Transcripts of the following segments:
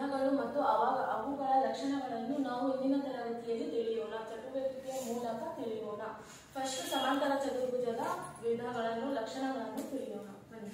ವಿಧಗಳು ಮತ್ತು ಅವಾಗ ಅವುಗಳ ಲಕ್ಷಣಗಳನ್ನು ನಾವು ಇಂದಿನ ತರಗತಿಯಲ್ಲಿ ತಿಳಿಯೋಣ ಚಟುವಟಿಕೆಯ ಮೂಲಕ ತಿಳಿಯೋಣ ಫಸ್ಟ್ ಸಮಾಂತರ ಚತುರ್ಭುಜದ ವಿಧಗಳನ್ನು ಲಕ್ಷಣಗಳನ್ನು ತಿಳಿಯೋಣ ಬನ್ನಿ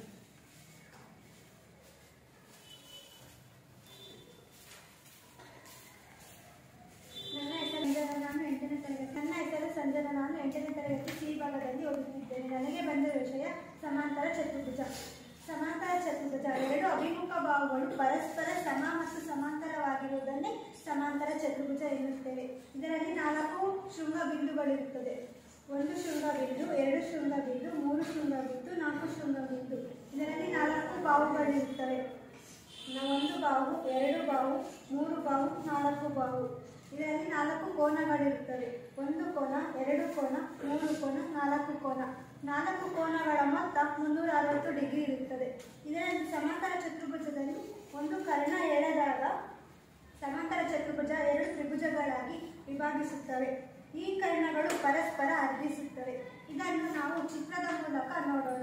ನನ್ನ ಹೆಸರು ಸಂಜನಾ ನಾನು ಎಂಟನೇ ತರಗತಿ ನನ್ನ ಹೆಸರು ಸಂಜನಾ ನಾನು ಎಂಟನೇ ತರಗತಿ ಸಿ ಭಾಗದಲ್ಲಿ ಓದುತ್ತಿದ್ದೇನೆ ನನಗೆ ಬಂದ ವಿಷಯ ಸಮಾಂತರ ಚತುರ್ಭುಜ ಸಮಾಂತರ ಚತುರ್ಭುಜ ಎರಡು ಅಭಿಮುಖ ಬಾಹುಗಳು ಪರಸ್ಪರ ಸಮ ಮತ್ತು ಸಮಾಂತರವಾಗಿರುವುದನ್ನೇ ಸಮಾಂತರ ಚತುರ್ಭುಜ ಎನ್ನುತ್ತೇವೆ ಇದರಲ್ಲಿ ನಾಲ್ಕು ಶೃಂಗ ಬಿಂದುಗಳಿರುತ್ತದೆ ಒಂದು ಶೃಂಗ ಬಿಂದು ಎರಡು ಶೃಂಗ ಬಿಂದು ಮೂರು ಶೃಂಗ ಬಿಂದು ನಾಲ್ಕು ಶೃಂಗ ಬಿಂದು ಇದರಲ್ಲಿ ನಾಲ್ಕು ಬಾಹುಗಳಿರುತ್ತವೆ ನ- ಒಂದು ಬಾಹು ಎರಡು ಬಾಹು ಮೂರು ಬಾಹು ನಾಲ್ಕು ಬಾಹು ಇದರಲ್ಲಿ ನಾಲ್ಕು ಕೋನಗಳಿರುತ್ತವೆ ಒಂದು ಕೋನ ಎರಡು ಕೋನ ಮೂರು ಕೋನ ನಾಲ್ಕು ಕೋನ ನಾಲ್ಕು ಕೋನಗಳ ಮೊತ್ತ ಮುನ್ನೂರ ಅರವತ್ತು ಡಿಗ್ರಿ ಇರುತ್ತದೆ ಇದರಲ್ಲಿ ಸಮಾಂತರ ಚತುರ್ಭುಜದಲ್ಲಿ ಒಂದು ಕರ್ಣ ಎಳೆದಾಗ ಸಮಾಂತರ ಚತುರ್ಭುಜ ಎರಡು ತ್ರಿಭುಜಗಳಾಗಿ ವಿಭಾಗಿಸುತ್ತವೆ ಈ ಕರ್ಣಗಳು ಪರಸ್ಪರ ಅರ್ಧಿಸುತ್ತವೆ ಇದನ್ನು ನಾವು ಚಿತ್ರದ ಮೂಲಕ ನೋಡೋಣ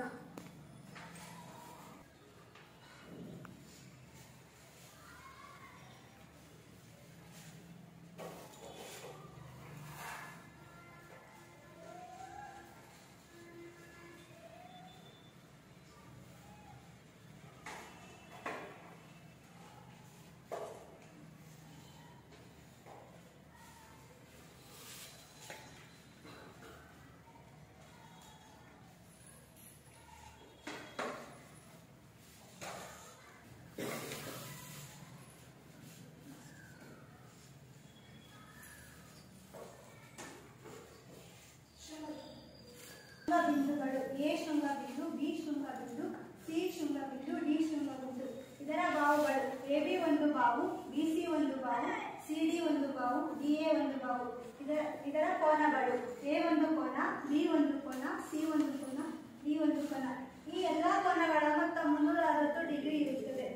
ಶೃಂಗಬಿಂದುಗಳು ಎ ಶೃಂಗಬಿಂದು ಬಿ ಶೃಂಗಬಿಂದು ಸಿ ಶೃಂಗಬಿಂದು ಡಿ ಶೃಂಗಬಿಂದು ಇದರ ಬಾಹುಗಳು ಎ ಬಿ ಒಂದು ಬಾಹು ಬಿ ಸಿ ಒಂದು ಬಾಹು ಸಿ ಡಿ ಒಂದು ಬಾಹು ಡಿ ಎ ಒಂದು ಬಾಹು ಇದರ ಇದರ ಕೋನಗಳು ಎ ಒಂದು ಕೋನ ಬಿ ಒಂದು ಕೋನ ಸಿ ಒಂದು ಕೋನ ಡಿ ಒಂದು ಕೋನ ಈ ಎಲ್ಲ ಕೋನಗಳ ಮೊತ್ತ ಮುನ್ನೂರ ಅರವತ್ತು ಡಿಗ್ರಿ ಇರುತ್ತದೆ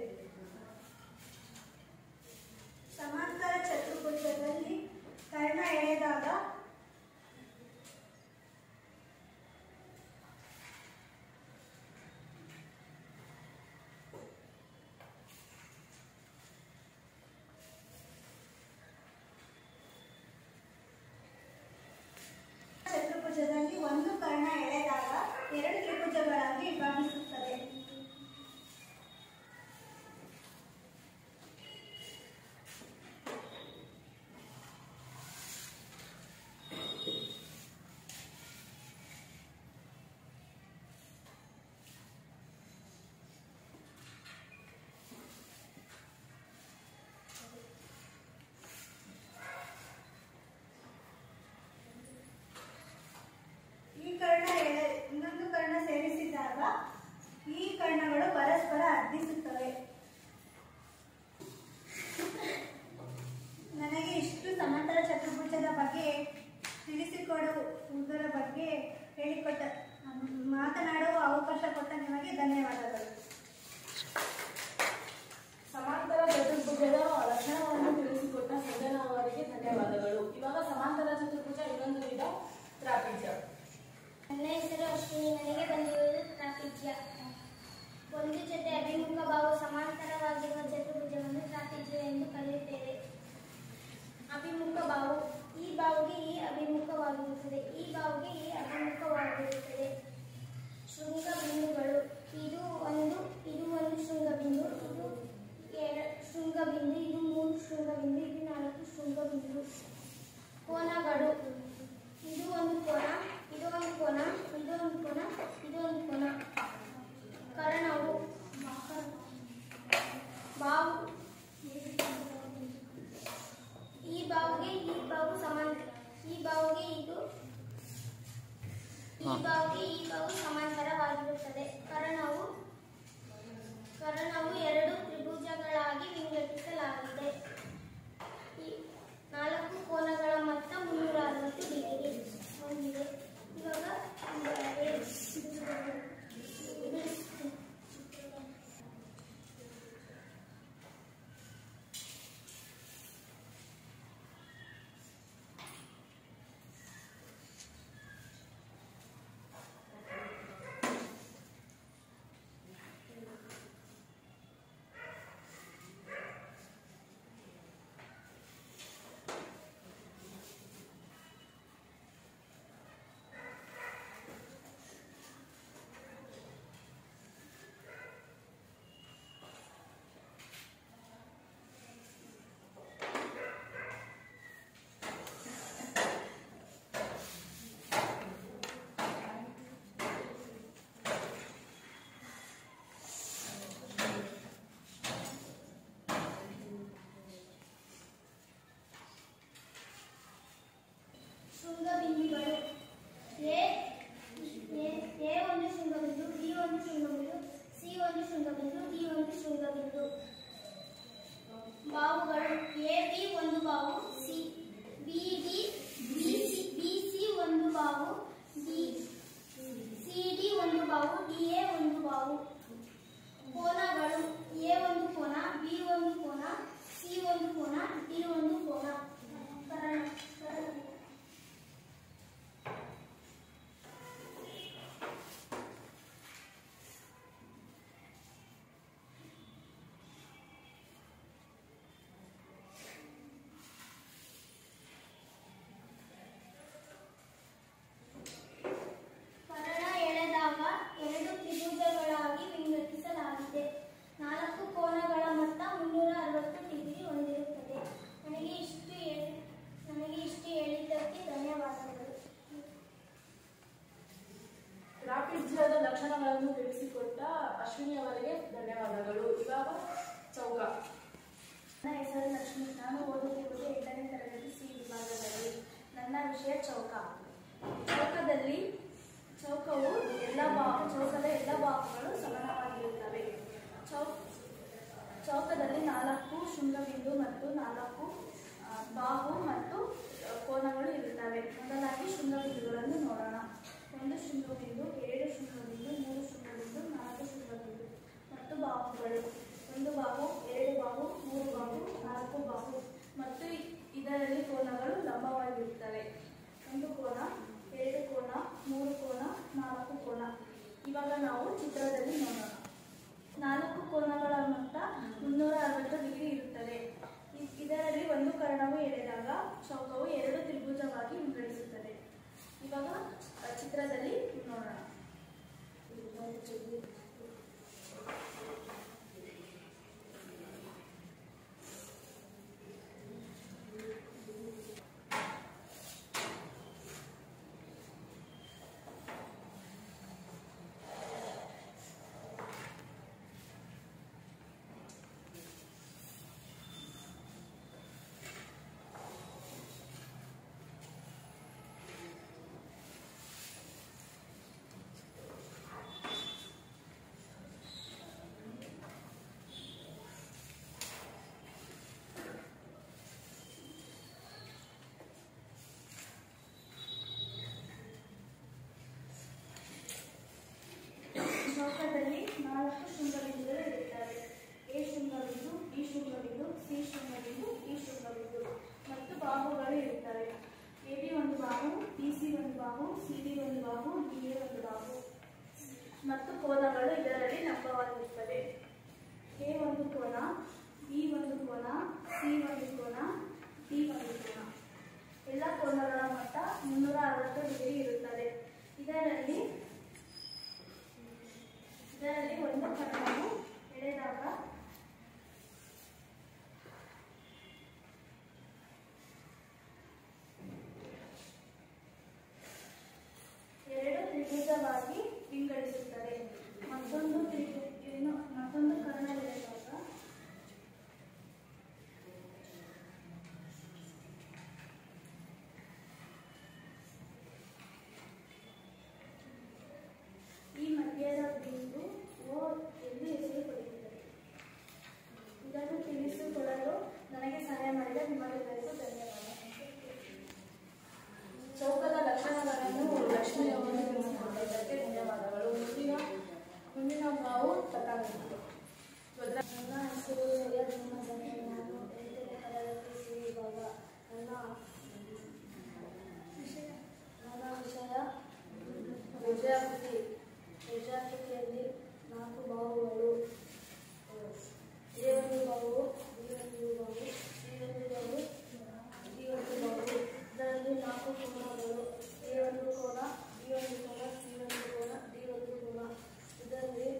ಸಮಾಂತರ ಚತುರ್ಭುಜದಲ್ಲಿ ಕರ್ಣ ಎಳೆದಾಗ ಚತುರ್ಭುಜದಲ್ಲಿ ಒಂದು ಕರ್ಣ ಎಳೆದಾಗ ಎರಡು ತ್ರಿಭುಜಗಳಾಗಿ ವಿಭಾಗಿಸುತ್ತದೆ ಈ ಕರ್ಣ ಎಳೆ ಇನ್ನೊಂದು ಕರ್ಣ ಸೇರಿಸಿದಾಗ ಈ ಕರ್ಣಗಳು ಪರಸ್ಪರ ಅರ್ಧಿಸುತ್ತವೆ ನನಗೆ ಇಷ್ಟು ಸಮಾಂತರ ಚತುರ್ಭುಜದ ಬಗ್ಗೆ ತಿಳಿಸಿಕೊಡುವುದರ ಬಗ್ಗೆ ಹೇಳಿಕೊಟ್ಟ ಮಾತನಾಡುವ ಅವಕಾಶ ಕೊಟ್ಟ ನಿಮಗೆ ಧನ್ಯವಾದಗಳು ಸಮಾಂತರ ಚತುರ್ಭುಜದ ಲಕ್ಷಣವನ್ನು ತಿಳಿಸಿಕೊಟ್ಟ ಸಂಜನಾ ಅವರಿಗೆ ಧನ್ಯವಾದಗಳು ಇವಾಗ ಸಮಾಂತರ ಚತುರ್ಭುಜ ಇನ್ನೊಂದು ವಿಧ ತ್ರಾಪಿಜ್ಯ ನನ್ನ ಹೆಸರು ಅಶ್ವಿನಿ ನನಗೆ ಬಂದಿರುವುದು ತ್ರಾಪಿಜ್ಯ ಒಂದು ಜೊತೆ ಅಭಿಮುಖ ಬಾಹು ಸಮಾಂತರವಾಗಿರುವ ಚತುರ್ಭುಜವನ್ನು ತ್ರಾಪಿಜ್ಯ ಎಂದು ಕರೆಯುತ್ತೇವೆ ಅಭಿಮುಖ ಬಾಹು ಈ ಬಾಹುಗೆ ಈ ಅಭಿಮುಖವಾಗಿರುತ್ತದೆ ಈ ಬಾಹುಗೆ ಈ ಅಭಿಮುಖವಾಗಿರುತ್ತದೆ ಶೃಂಗ ಬಿಂದುಗಳು ಇದು ಒಂದು ಇದು ಒಂದು ಶೃಂಗ ಬಿಂದು ಇದು ಎರ ಶೃಂಗ ಬಿಂದು ಇದು ಮೂರು ಶೃಂಗ ಬಿಂದು ಇದು ನಾಲ್ಕು ಶೃಂಗ ಬಿಂದು ಕೋನಗಳು ಇದು ಒಂದು ಕೋನ ಇದು ಒಂದು ಕೋನ ಇದು ಒಂದು ಕೋನ ಇದು ಒಂದು ಕೋನ ಕರ್ಣವು ಬಾವು ಈ ಬಾವುಗೆ ಈ ಬಾವು ಸಮಾನ ಈ ಬಾವುಗೆ ಇದು ಈ ಬಾವುಗೆ ಈ ಬಾವು ಸಮಾಂತರವಾಗಿರುತ್ತದೆ ಕರ್ಣವು ಕರ್ಣವು ಎರಡು ತ್ರಿಭುಜಗಳಾಗಿ ವಿಂಗಡಿಸಲಾಗಿದೆ ಈ ನಾಲ್ಕು ಕೋನಗಳ ಮೊತ್ತ ಮುನ್ನೂರ ಅರವತ್ತು ಡಿಗ್ರಿ ಹೊಂದಿದೆ ಇವಾಗ ಒಂದು ಶೃಂಗಬಿಂದು ಸಿ ಒಂದು ಶೃಂಗಬಿಂದು ಡಿ ಒಂದು ಶೃಂಗಬಿಂದು ಬಾವುಗಳು ಎ ಬಿ ಒಂದು ಬಾವು C B D B C B C ಒಂದು ಬಾವು ಡಿ ಸಿ ಡಿ ಒಂದು ಬಾವು ಡಿ ಎ ಒಂದು ಬಾವು ಕೋನಗಳು ಎ ಒಂದು ಕೋನ ಬಿ ಒಂದು ಕೋನ ಸಿ ಒಂದು ಕೋನ ಡಿ ಒಂದು ಕೋನ ಕರಣ ಕರಣ ಕರಣ ಎಳೆದಾಗ ಎರಡು ತ್ರಿಭುಜಗಳಾಗಿ ವಿಂಗಡಿಸಲಾಗಿದೆ ನಾಲ್ಕು ಕೋನಗಳ ಮೊತ್ತ ಮುನ್ನೂರ ಅರವತ್ತು ಡಿಗ್ರಿ ಹೊಂದಿರುತ್ತದೆ ನನಗೆ ಇಷ್ಟು ಹೇಳಿ ನನಗೆ ಇಷ್ಟು ಹೇಳಿದ್ದಕ್ಕೆ ಧನ್ಯವಾದಗಳು ತ್ರಾಪಿಜ್ಯದ ಲಕ್ಷಣಗಳನ್ನು ತಿಳಿಸಿಕೊಟ್ಟ ಅಶ್ವಿನಿ ಅವರಿಗೆ ಧನ್ಯವಾದಗಳು ಇವಾಗ ಚೌಕ ನನ್ನ ಹೆಸರು ಲಕ್ಷ್ಮಿ ನಾನು ಓದುತ್ತಿರುವುದು ಎಂಟನೇ ತರಗತಿ ಸಿ ವಿಭಾಗದಲ್ಲಿ ನನ್ನ ವಿಷಯ ಚೌಕ ಚೌಕದಲ್ಲಿ ಚೌಕವು ಎಲ್ಲ ಬಾ ಚೌಕದ ಎಲ್ಲ ಭಾಗಗಳು ಸಮಾನವಾಗಿರುತ್ತವೆ ಚೌ ಚೌಕದಲ್ಲಿ ನಾಲ್ಕು ಶೃಂಗಬಿಂದು ಮತ್ತು ನಾಲ್ಕು ಆ, ಬಾಹು ಮತ್ತು ಆ, ಕೋನಗಳು ಇರುತ್ತವೆ ಮೊದಲಾಗಿ ಶೃಂಗಬಿಂದುಗಳನ್ನು ನೋಡೋಣ ಒಂದು ಶೃಂಗಬಿಂದು ಎರಡು ಶೃಂಗಬಿಂದು ಮೂರು ಶೃಂಗಬಿಂದು ನಾಲ್ಕು ಶೃಂಗಬಿಂದು ಮತ್ತು ಬಾಹುಗಳು ಒಂದು ಬಾಹು ಎರಡು ಬಾಹು ಮೂರು ಬಾಹು ನಾಲ್ಕು ಬಾಹು ಮತ್ತು ಇದರಲ್ಲಿ ಕೋನಗಳು ಲಂಬವಾಗಿರುತ್ತವೆ ಒಂದು ಕೋನ ಎರಡು ಕೋನ ಮೂರು ಕೋನ ನಾಲ್ಕು ಕೋನ ಇವಾಗ ನಾವು ಚಿತ್ರದಲ್ಲಿ ನೋಡೋಣ ನಾಲ್ಕು ಕೋನಗಳ ಮೊತ್ತ ಮುನ್ನೂರ ಅರವತ್ತು ಡಿಗ್ರಿ ಇರುತ್ತದೆ ಇ- ಇದರಲ್ಲಿ ಒಂದು ಕರ್ಣವು ಎಳೆದಾಗ ಚೌಕವು ಎರಡು ತ್ರಿಭುಜವಾಗಿ ವಿಂಗಡಿಸುತ್ತದೆ ಇವಾಗ ಆ, ಚಿತ್ರದಲ್ಲಿ ನೋಡೋಣ ಚೌಕದಲ್ಲಿ ನಾಲ್ಕು ಶೃಂಗಬಿಂದುಗಳು ಇರುತ್ತವೆ ಎ ಶೃಂಗಬಿಂದು ಬಿ ಶೃಂಗಬಿಂದು ಸಿ ಶೃಂಗಬಿಂದು ಡಿ ಶೃಂಗಬಿಂದು ಮತ್ತು ಬಾಹುಗಳು ಇರುತ್ತವೆ ಎ ಬಿ ಒಂದು ಬಾಹು ಬಿ ಸಿ ಒಂದು ಬಾಹು ಸಿ ಡಿ ಒಂದು ಬಾಹು ಡಿ ಎ ಒಂದು ಬಾಹು ಮತ್ತು ಕೋನಗಳು ಇದರಲ್ಲಿ ಲಂಬವಾಗಿರುತ್ತವೆ ಎ ಒಂದು ಕೋನ ಬಿ ಒಂದು ಕೋನ ಸಿ ಒಂದು ಕೋನ ಡಿ ಒಂದು ಕೋನ ಎಲ್ಲ ಕೋನಗಳ ಮೊತ್ತ ಮುನ್ನೂರ ಅರವತ್ತು ಡಿಗ್ರಿ ಇರುತ್ತದೆ ಇದರಲ್ಲಿ ಇದರಲ್ಲಿ ಒಂದು ಕರ್ಣವು ಎಳೆದಾಗ ಎರಡು ತ್ರಿಭುಜವಾಗಿ ವಿಂಗಡಿಸುತ್ತದೆ ಮತ್ತೊಂದು ತ್ರಿಭು ಏನು ಮತ್ತೊಂದು ಕರ್ಣ ಎಳೆದಾಗ ಈ ಮಧ್ಯದ ಬಿಂದು ಓ ಎಂದು ಹೆಸರು ಪಡೆಯುತ್ತದೆ ಇದನ್ನು ತಿಳಿಸಿಕೊಳ್ಳಲು ನನಗೆ ಸಹಾಯ ಮಾಡಿದ ನಿಮಗೆಲ್ಲರಿಗೂ ಧನ್ಯವಾದ ಚೌಕದ ಲಕ್ಷಣಗಳನ್ನು ಲಕ್ಷ್ಮಿ ಅವರು ತಿಳಿಸಿಕೊಟ್ಟಿದ್ದಕ್ಕೆ ಧನ್ಯವಾದಗಳು ಮುಂದಿನ ಮುಂದಿನ ನಾವು ತಕಾಗಿತ್ತು ನನ್ನ ಹೆಸರು ಸೈಯದ್ ಮೊಹಮ್ಮದ್ ಜಮೀರ್. ನಾನು ಎಂಟನೇ ತರಗತಿ ಸಿ ವಿಭಾಗ ನನ್ನ ನನ್ನ ವಿಷಯ ಪ್ರಜಾಕೃತಿ ಪ್ರಜಾಕೃತಿಯಲ್ಲಿ ನಾಲ್ಕು ಬಾಹುಗಳು ಎ ಒಂದು ಬಾಹು ಬಿ ಒಂದು ಬಾಹು ಸಿ ಒಂದು ಬಾಹು ಡಿ ಒಂದು ಬಾಹು ಇದರಲ್ಲಿ ನಾಲ್ಕು ಕೋನಗಳು ಎ ಒಂದು ಕೋನ ಬಿ ಒಂದು ಕೋನ ಸಿ ಒಂದು ಕೋನ ಡಿ ಒಂದು ಕೋನ ಇದರಲ್ಲಿ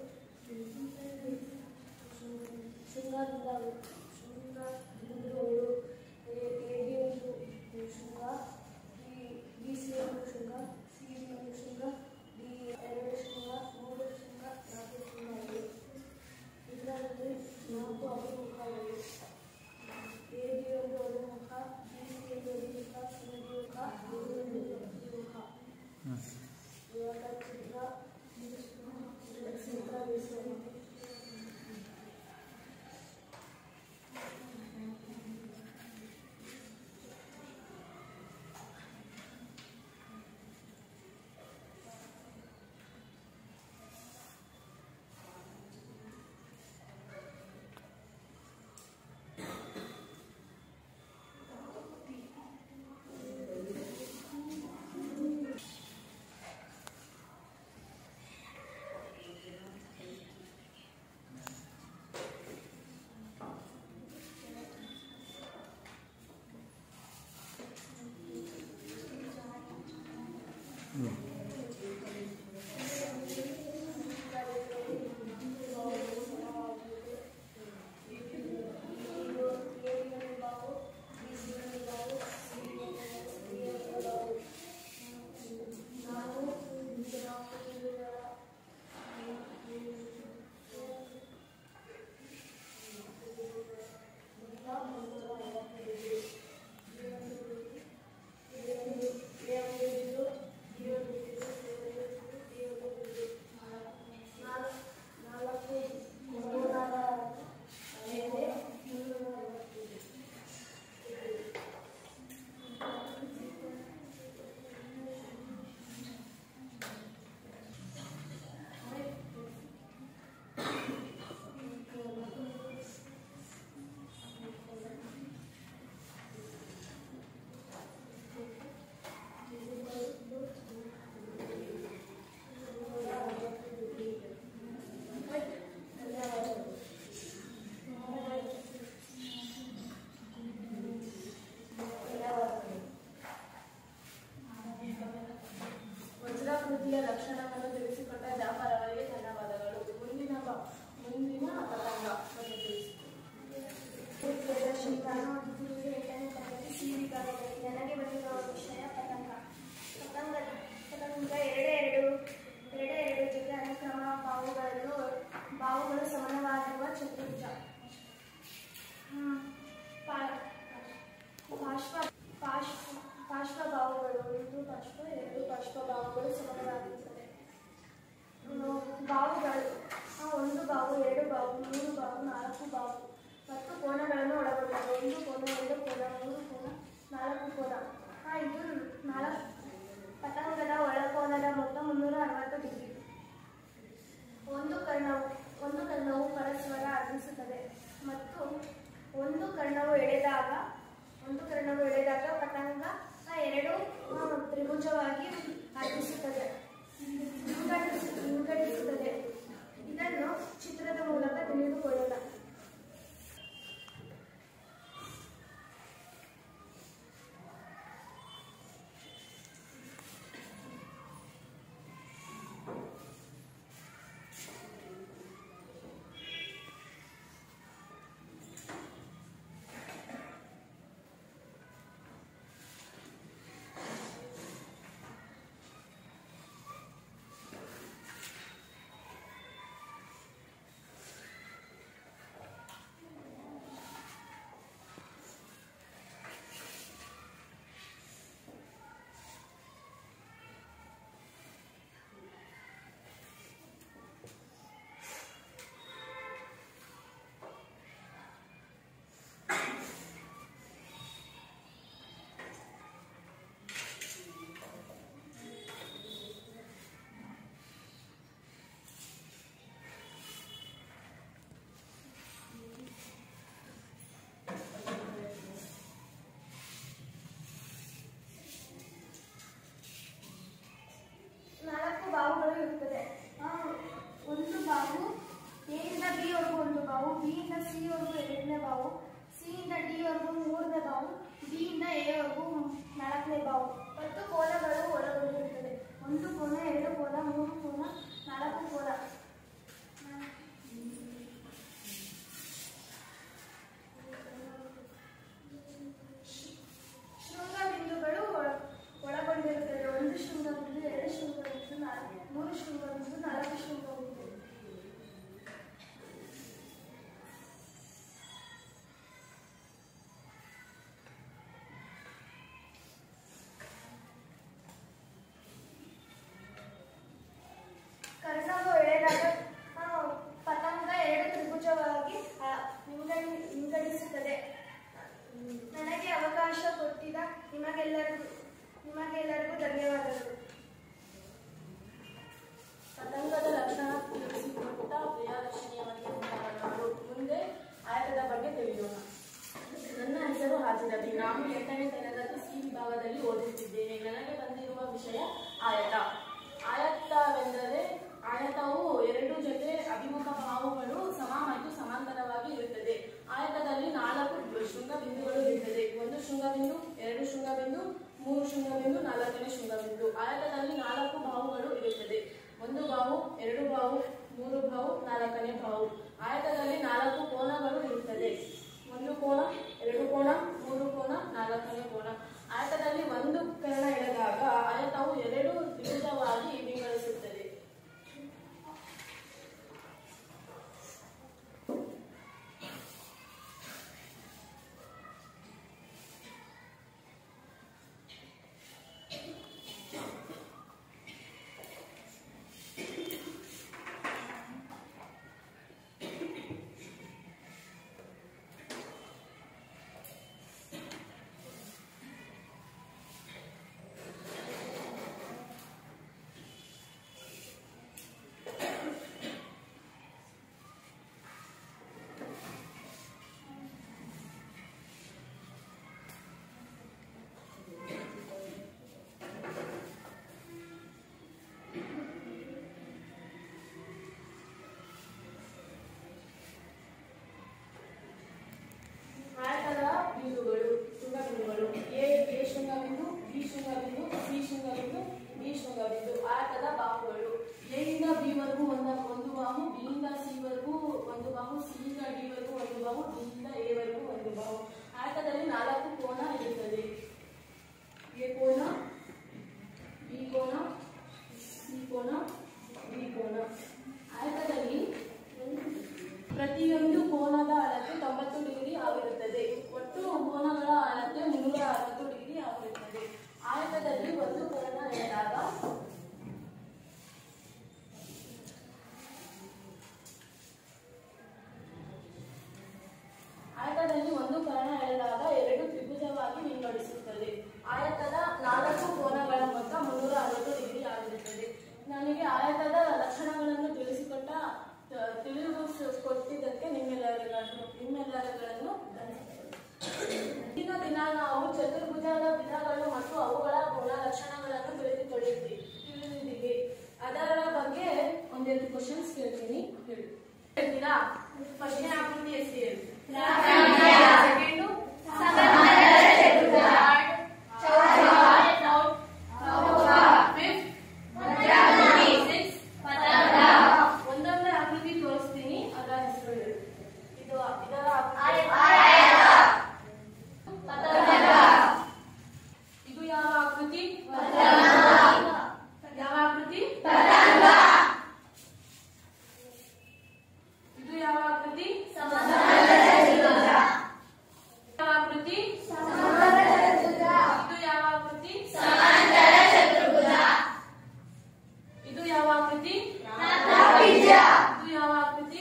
ಶೃಂಗದಿಂದ ಶೃಂಗ ಬಿಂದುಗಳು ಎ ಎ ಬಿ ಒಂದು ಶೃಂಗ ಬಿ ಬಿ ಸಿ ಒಂದು ಶೃಂಗ ಸಿ ಡಿ ಒಂದು ಶೃಂಗ ಡಿ ಎರಡು ಶೃಂಗ ಮೂರು ಶೃಂಗ ನಾಲ್ಕು ಶೃಂಗಗಳು ಇದರಲ್ಲಿ ನಾಲ್ಕು ಅಭಿಮುಖಗಳು ತಿಳಿಸೋಣ ವಜ್ರಾಕೃತಿಯ ಲಕ್ಷಣವನ್ನು ತಿಳಿಸಿಕೊಟ್ಟ ಜಾಫರ್ ಅವರಿಗೆ ಧನ್ಯವಾದಗಳು ಮುಂದಿನ ಬ- ಮುಂದಿನ ಪತಂಗ ಬಗ್ಗೆ ತಿಳಿಸಿ ನಾನು ಗುರುವಿಗೆ ಎಂಟನೇ ತರಗತಿ ಸಿ ವಿಭಾಗದಲ್ಲಿ ನನಗೆ ಬಂದಿರುವ ವಿಷಯ ಪತಂಗ ಪತಂಗ ಪತಂಗ ಎರಡೇ ಎರಡು ಎರಡೇ ಎರಡು ಜೊತೆ ಅನುಕ್ರಮ ಬಾವುಗಳನ್ನು ಬಾವುಗಳು ಸಮಾನವಾಗಿರುವ ಚತುರ್ಭುಜ ಹ್ಮ್. ಪಾ- ಪಾರ್ಶ್ವ ಪಾರ್ಶ್ವ ಪಾರ್ಶ್ವ ಬಾವುಗಳು ಒಂದು ಪಾರ್ಶ್ವ ಎರಡು ಪಾರ್ಶ್ವ ಬಾವುಗಳು ಸಮಾನವಾಗಿರುತ್ತದೆ ಹ್ಮ್, ಬಾವುಗಳು ಆ, ಒಂದು ಬಾವು ಎರಡು ಬಾವು ಮೂರು ಬಾವು ನಾಲ್ಕು ಬಾವು ಮತ್ತು ಕೋನಗಳನ್ನು ಒಳಗೊಂಡಿದೆ ಒಂದು ಕೋನ ಎರಡು ಕೋನ ಮೂರು ಕೋನ ನಾಲ್ಕು ಕೋನ ಆ, ಇದು ನಾಲ್ಕು ಪತಂಗದ ಒಳಕೋನದ ಮೊತ್ತ ಮುನ್ನೂರ ಅರವತ್ತು ಡಿಗ್ರಿ ಒಂದು ಕರ್ಣವು ಒಂದು ಕರ್ಣವು ಪರಸ್ಪರ ಅರ್ಧಿಸುತ್ತದೆ ಮತ್ತು ಒಂದು ಕರ್ಣವು ಎಳೆದಾಗ ಒಂದು ಕರ್ಣವು ಎಳೆದಾಗ ಪತಂಗ ಆ, ಎರಡು ಆ, ತ್ರಿಭುಜವಾಗಿ ಅರ್ಧಿಸುತ್ತದೆ ವಿಂಗಡಿಸು- ವಿಂಗಡಿಸುತ್ತದೆ ಇದನ್ನು ಚಿತ್ರದ ಮೂಲಕ ತಿಳಿದುಕೊಳ್ಳೋಣ ನಾಲ್ಕು ಬಾವುಗಳು ಇರುತ್ತದೆ ಆ, ಒಂದು ಬಾವು ಎ ಇಂದ ಬಿ ವರೆಗೂ ಒಂದು ಬಾವು ಬಿ ಇಂದ ಸಿ ವರೆಗೂ ಎರಡನೇ ಬಾವು ಸಿ ಇಂದ ಡಿ ವರೆಗೂ ಮೂರನೇ ಬಾವು ಡಿ ಇಂದ ಎ ವರೆಗೂ ನಾಲ್ಕನೇ ಬಾವು ಮತ್ತು ಕೋನಗಳು ಒಳಗೊಂಡಿರುತ್ತದೆ ಒಂದು ಕೋನ ಎರಡು ಕೋನ ಮೂರು ಕೋನ ನಾಲ್ಕು ಕೋನ ಶೃಂಗ ಬಿಂದುಗಳು ಒಳ- ಒಳಗೊಂಡಿರುತ್ತದೆ ಒಂದು ಶೃಂಗ ಬಿಂದು ಎರಡು ಶೃಂಗ ಬಿಂದು ನಾಲ್ಕು ಮೂರು ಶೃಂಗ ಬಿಂದು ನಾಲ್ಕು ಶೃಂಗ ಬಿಂದು ನಾಲ್ಕನೇ ಶೃಂಗಬಿಂದು ಆಯತದಲ್ಲಿ ನಾಲ್ಕು ಬಾಹುಗಳು ಇರುತ್ತದೆ ಒಂದು ಬಾಹು ಎರಡು ಬಾಹು ಮೂರು ಬಾಹು ನಾಲ್ಕನೇ ಬಾಹು ಆಯತದಲ್ಲಿ ನಾಲ್ಕು ಕೋನಗಳು ಇರುತ್ತದೆ ಒಂದು ಕೋನ ಎರಡು ಕೋನ ಮೂರು ಕೋನ ನಾಲ್ಕನೇ ಕೋನ ಆಯತದಲ್ಲಿ ಒಂದು ಕರ್ಣ ಎಳೆದಾಗ ಆಯತವು ಎರಡು ದ್ವಿಭುಜವಾಗಿ ವಿಂಗಡಿಸುತ್ತದೆ ಆಯತದ ಬಿಂದುಗಳು ಶೃಂಗಬಿಂದುಗಳು ಎ ಎ ಶೃಂಗಬಿಂದು ಬಿ ಶೃಂಗಬಿಂದು ಸಿ ಶೃಂಗಬಿಂದು ಬಿ ಶೃಂಗಬಿಂದು ಆಯತದ ಬಾಹುಗಳು ಎ ಇಂದ ಬಿ ವರೆಗೂ ಒಂದು ಒಂದು ಬಾಹು ಬಿ ಇಂದ ಸಿ ವರೆಗೂ ಒಂದು ಬಾಹು ಸಿ ಇಂದ ಡಿ ವರೆಗೂ ಒಂದು ಬಾಹು ಡಿ ಇಂದ ಎ ವರೆಗೂ ಒಂದು ಬಾಹು ಆಯತದಲ್ಲಿ ನಾಲ್ಕು ಕೋನ ಇರುತ್ತದೆ ಎ ಕೋನ ಬಿ ಕೋನ ಸಿ ಕೋನ ಡಿ ಕೋನ ಆಯತದಲ್ಲಿ ಪ್ರತಿಯೊಂದು ಕೋನದ ಅಳತೆ ತೊಂಬತ್ತು ಡಿಗ್ರಿ ಆಗಿರುತ್ತದೆ ಒಟ್ಟು ಕೋನಗಳ ಅಳತೆ ಮುನ್ನೂರ ಅರವತ್ತು ಡಿಗ್ರಿ ಆಗಿರುತ್ತದೆ ಆಯತದಲ್ಲಿ ಒಂದು ಕೋನ ಎಳೆದಾಗ ಆಯತದಲ್ಲಿ ಒಂದು ಕರ್ಣ ಎಳೆದಾಗ ಎರಡು ತ್ರಿಭುಜವಾಗಿ ವಿಂಗಡಿಸುತ್ತದೆ ಆಯತದ ನಾಲ್ಕು ಕೋನಗಳ ಮೊತ್ತ ಮುನ್ನೂರ ಅರವತ್ತು ಡಿಗ್ರಿ ಆಗಿರುತ್ತದೆ ನನಗೆ ಆಯತದ ಲಕ್ಷಣಗಳನ್ನು ತಿಳಿಸಿಕೊಟ್ಟ ತ- ತಿಳಿದುಕೊಟ್ಟಿದ್ದಕ್ಕೆ ನಿಮ್ಮೆಲ್ಲರಿಗಳನ್ನು ನಿಮ್ಮೆಲ್ಲರಿಗಳನ್ನು ಧನ್ಯವಾದಗಳು. ಇಂದಿನ ದಿನ ನಾವು ಚತುರ್ಭುಜದ ವಿಧಗಳು ಮತ್ತು ಅವುಗಳ ಗುಣಲಕ್ಷಣಗಳನ್ನು ತಿಳಿದುಕೊಳ್ಳಿದ್ವಿ ತಿಳಿದಿದ್ದೀವಿ ಅದರ ಬಗ್ಗೆ ಒಂದೆರಡು ಕ್ವಶನ್ಸ್ ಕೇಳ್ತೀನಿ ಹೇಳಿ ಹೇಳ್ತೀರಾ ಫಸ್ಟ್ನೇ ಆಕೃತಿ ಹೆಸರು ಹೇಳಿ ಸೆಕೆಂಡು ಒಂದೊಂದೇ ಆಕೃತಿ ತೋರಿಸ್ತೀನಿ ಅದರ ಹೆಸರು ಹೇಳಿ ಇದು ಇದರ ಇದು ಯಾವ ಆಕೃತಿ ಯಾವ ಆಕೃತಿ ಇದು ಯಾವ ಆಕೃತಿ ಯಾವ ಆಕೃತಿ ಇದು ಯಾವ ಆಕೃತಿ ಇದು ಯಾವ ಆಕೃತಿ ಇದು ಯಾವ ಆಕೃತಿ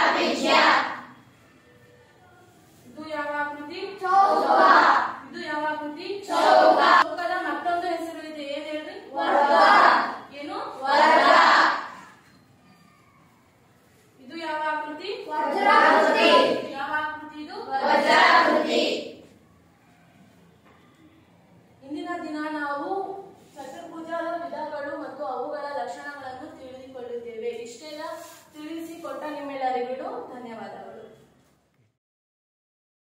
ಇದು ಯಾವ ಆಕೃತಿ ಇದು ಯಾವ ಆಕೃತಿ ಚೌಕದ ಮತ್ತೊಂದು ಹೆಸರು ಇದೆ ಏನ್ ಹೇಳ್ರಿ ಏನು ಇದು ಯಾವ ಆಕೃತಿ ಯಾವ ಆಕೃತಿ ಇದು ಇಂದಿನ ದಿನ ನಾವು ಚತುರ್ಭುಜದ ವಿಧಗಳು ಮತ್ತು ಅವುಗಳ ಲಕ್ಷಣಗಳನ್ನು ತಿಳಿದುಕೊಳ್ಳುತ್ತೇವೆ ಇಷ್ಟೆಲ್ಲ ತಿಳಿಸಿಕೊಟ್ಟ ನಿಮ್ಮೆಲ್ಲರಿಗೂ ಧನ್ಯವಾದಗಳು